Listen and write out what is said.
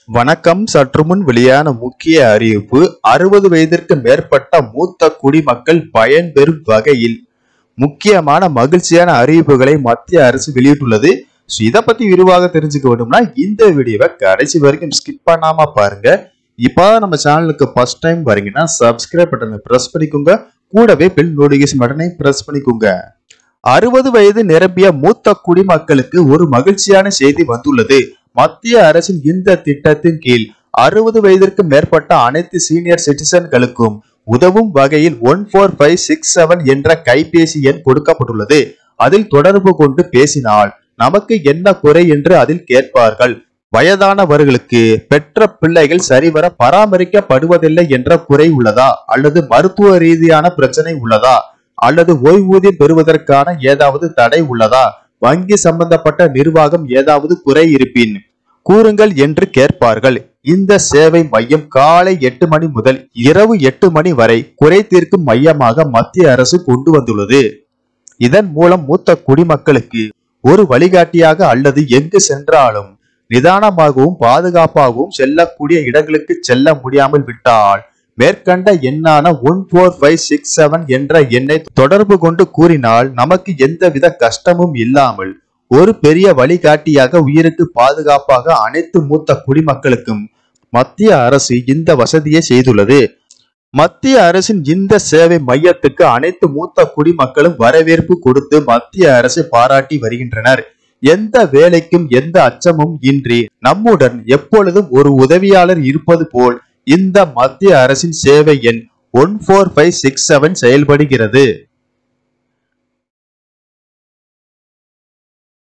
வணக்கம் சற்று முன் வெளியான முக்கிய அறிவிப்பு அறுபது வயதிற்கு மேற்பட்ட மூத்த குடிமக்கள் பயன்பெறும் வகையில் முக்கியமான மகிழ்ச்சியான அறிவிப்புகளை மத்திய அரசு வெளியிட்டுள்ளது So, இத பத்தி விரிவாக தெரிஞ்சுக்க வேண்டும்னா இந்த வீடியோவை கடைசி வரைக்கும் ஸ்கிப் பண்ணாம பாருங்க இப்போ நம்ம சேனலுக்கு ஃபர்ஸ்ட் டைம் வரீங்கன்னா சப்ஸ்கிரைப் பட்டனை பிரஸ் பண்ணிக்கோங்க கூடவே பெல் நோட்டிபிகேஷன் பட்டனை பிரஸ் பண்ணிக்கோங்க அறுபது வயது நிரம்பிய மூத்த குடிமக்களுக்கு ஒரு மகிழ்ச்சியான செய்தி வந்துள்ளது மத்திய அரசின் இந்த திட்டத்தின் கீழ் அறுபது வயதிற்கு மேற்பட்ட அனைத்து சீனியர் சிட்டிசன்களுக்கும் உதவும் வகையில் one four five six seven என்ற கைபேசி எண் கொடுக்கப்பட்டுள்ளது அதில் தொடர்பு கொண்டு பேசினால் நமக்கு என்ன குறை என்று அதில் கேட்பார்கள் வயதானவர்களுக்கு பெற்ற பிள்ளைகள் சரிவர பராமரிக்கப்படுவதில்லை என்ற குறை உள்ளதா அல்லது மருத்துவ ரீதியான பிரச்சனை உள்ளதா அல்லது ஓய்வூதியம் பெறுவதற்கான ஏதாவது தடை உள்ளதா வங்கி சம்பந்தப்பட்ட நிர்வாகம் ஏதாவது குறை இருப்பின் கூறுங்கள் என்று கேட்பார்கள் இந்த சேவை மையம் காலை எட்டு மணி முதல் இரவு எட்டு மணி வரை குறை தீர்க்கும் மையமாக மத்திய அரசு கொண்டு வந்துள்ளது இதன் மூலம் மூத்த குடிமக்களுக்கு ஒரு வழிகாட்டியாக அல்லது எங்கு சென்றாலும் நிதானமாகவும் பாதுகாப்பாகவும் செல்லக்கூடிய இடங்களுக்கு செல்ல முடியாமல் விட்டால் மேற்கண்ட எண்ணான one four five six seven என்ற எண்ணை தொடர்பு கொண்டு கூறினால் நமக்கு எந்தவித கஷ்டமும் இல்லாமல் ஒரு பெரிய வழிகாட்டியாக உயிருக்கு பாதுகாப்பாக அனைத்து மூத்த குடிமக்களுக்கும் மத்திய அரசு இந்த வசதியை செய்துள்ளது மத்திய அரசின் இந்த சேவை மையத்துக்கு அனைத்து மூத்த குடிமக்களும் வரவேற்பு கொடுத்து மத்திய அரசை பாராட்டி வருகின்றனர் எந்த வேலைக்கும் எந்த அச்சமும் இன்றி நம்முடன் எப்பொழுதும் ஒரு உதவியாளர் இருப்பது போல் இந்த மத்திய அரசின் சேவை எண் one four five six seven செயல்படுகிறது